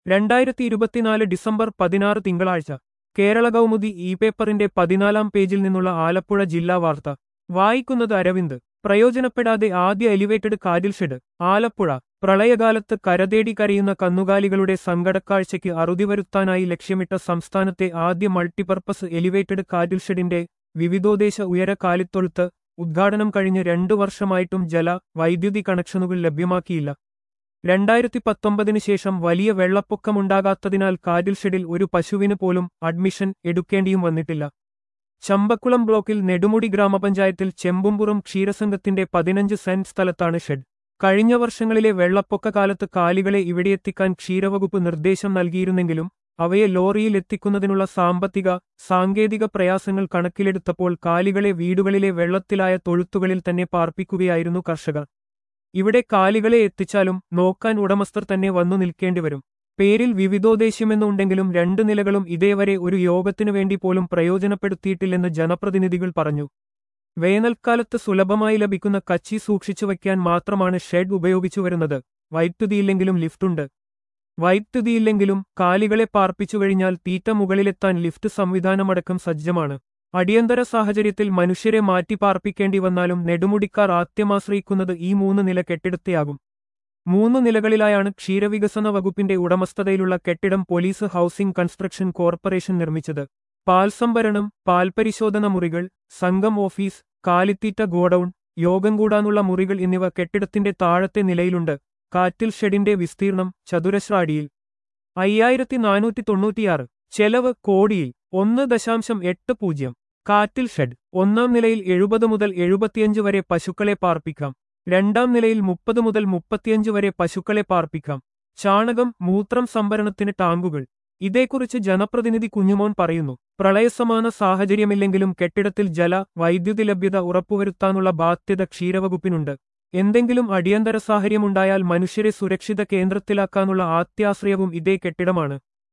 രണ്ടായിരത്തി ഇരുപത്തിനാല് ഡിസംബർ പതിനാറ് തിങ്കളാഴ്ച കേരള കൗമുദി ഇ പേപ്പറിന്റെ പതിനാലാം പേജിൽ നിന്നുള്ള ആലപ്പുഴ ജില്ലാ വാർത്ത വായിക്കുന്നത് അരവിന്ദ് പ്രയോജനപ്പെടാതെ ആദ്യ എലിവേറ്റഡ് കാരിൽ ഷെഡ് ആലപ്പുഴ പ്രളയകാലത്ത് കരതേടി കരയുന്ന കന്നുകാലികളുടെ സങ്കടക്കാഴ്ചയ്ക്ക് അറുതി വരുത്താനായി ലക്ഷ്യമിട്ട സംസ്ഥാനത്തെ ആദ്യ മൾട്ടിപർപ്പസ് എലിവേറ്റഡ് കാരിൽ ഷെഡിന്റെ വിവിധോദ്ദേശ ഉയര കാലിത്തൊഴുത്ത് ഉദ്ഘാടനം കഴിഞ്ഞ് രണ്ടു വർഷമായിട്ടും ജല വൈദ്യുതി കണക്ഷനുകൾ ലഭ്യമാക്കിയില്ല രണ്ടായിരത്തി പത്തൊമ്പതിന് ശേഷം വലിയ വെള്ളപ്പൊക്കമുണ്ടാകാത്തതിനാൽ കാരിൽ ഷെഡിൽ ഒരു പശുവിന് പോലും അഡ്മിഷൻ എടുക്കേണ്ടിയും വന്നിട്ടില്ല ചമ്പക്കുളം ബ്ലോക്കിൽ നെടുമുടി ഗ്രാമപഞ്ചായത്തിൽ ചെമ്പുംപുറം ക്ഷീരസംഘത്തിന്റെ പതിനഞ്ച് സെന്റ് സ്ഥലത്താണ് ഷെഡ് കഴിഞ്ഞ വർഷങ്ങളിലെ വെള്ളപ്പൊക്ക കാലത്ത് കാലികളെ ഇവിടെയെത്തിക്കാൻ ക്ഷീരവകുപ്പ് നിർദ്ദേശം നൽകിയിരുന്നെങ്കിലും അവയെ ലോറിയിൽ എത്തിക്കുന്നതിനുള്ള സാമ്പത്തിക സാങ്കേതിക പ്രയാസങ്ങൾ കണക്കിലെടുത്തപ്പോൾ കാലികളെ വീടുകളിലെ വെള്ളത്തിലായ തൊഴുത്തുകളിൽ തന്നെ പാർപ്പിക്കുകയായിരുന്നു കർഷകർ ഇവിടെ കാലികളെ എത്തിച്ചാലും നോക്കാൻ ഉടമസ്ഥർ തന്നെ വന്നു നിൽക്കേണ്ടിവരും പേരിൽ വിവിധോദ്ദേശ്യമെന്നുണ്ടെങ്കിലും രണ്ടു നിലകളും ഇതേവരെ ഒരു യോഗത്തിനു വേണ്ടി പോലും പ്രയോജനപ്പെടുത്തിയിട്ടില്ലെന്ന് ജനപ്രതിനിധികൾ പറഞ്ഞു വേനൽക്കാലത്ത് സുലഭമായി ലഭിക്കുന്ന കച്ചി സൂക്ഷിച്ചു വയ്ക്കാൻ മാത്രമാണ് ഷെഡ് ഉപയോഗിച്ചു വരുന്നത് വൈദ്യുതിയില്ലെങ്കിലും ലിഫ്റ്റുണ്ട് വൈദ്യുതിയില്ലെങ്കിലും കാലികളെ പാർപ്പിച്ചു കഴിഞ്ഞാൽ തീറ്റ മുകളിലെത്താൻ ലിഫ്റ്റ് സംവിധാനമടക്കം സജ്ജമാണ് അടിയന്തര സാഹചര്യത്തിൽ മനുഷ്യരെ മാറ്റി പാർപ്പിക്കേണ്ടി വന്നാലും നെടുമുടിക്കാർ ആദ്യമാശ്രയിക്കുന്നത് ഈ മൂന്ന് നില കെട്ടിടത്തെയാകും മൂന്ന് നിലകളിലായാണ് ക്ഷീരവികസന വകുപ്പിന്റെ ഉടമസ്ഥതയിലുള്ള കെട്ടിടം പോലീസ് ഹൌസിംഗ് കൺസ്ട്രക്ഷൻ കോർപ്പറേഷൻ നിർമ്മിച്ചത് പാൽ സംഭരണം പാൽപരിശോധന മുറികൾ സംഘം ഓഫീസ് കാലിത്തീറ്റ ഗോഡൌൺ യോഗം കൂടാനുള്ള മുറികൾ എന്നിവ കെട്ടിടത്തിന്റെ താഴത്തെ നിലയിലുണ്ട് കാറ്റിൽ ഷെഡിന്റെ വിസ്തീർണം ചതുരശ്ര അടിയിൽ അയ്യായിരത്തി നാനൂറ്റി തൊണ്ണൂറ്റിയാറ് ചെലവ് കോടിയിൽ ഒന്ന് ദശാംശം എട്ട് പൂജ്യം കാറ്റിൽ ഷെഡ് ഒന്നാം നിലയിൽ എഴുപത് മുതൽ എഴുപത്തിയഞ്ച് വരെ പശുക്കളെ പാർപ്പിക്കാം രണ്ടാം നിലയിൽ മുപ്പത് മുതൽ മുപ്പത്തിയഞ്ച് വരെ പശുക്കളെ പാർപ്പിക്കാം ചാണകം മൂത്രം സംഭരണത്തിന് ടാങ്കുകൾ ഇതേക്കുറിച്ച് ജനപ്രതിനിധി കുഞ്ഞുമോൻ പറയുന്നു പ്രളയസമാന സാഹചര്യമില്ലെങ്കിലും കെട്ടിടത്തിൽ ജല വൈദ്യുതി ലഭ്യത ഉറപ്പുവരുത്താനുള്ള ബാധ്യത ക്ഷീരവകുപ്പിനുണ്ട് എന്തെങ്കിലും അടിയന്തര സാഹചര്യമുണ്ടായാൽ മനുഷ്യരെ സുരക്ഷിത കേന്ദ്രത്തിലാക്കാനുള്ള ആത്യാശ്രയവും ഇതേ കെട്ടിടമാണ്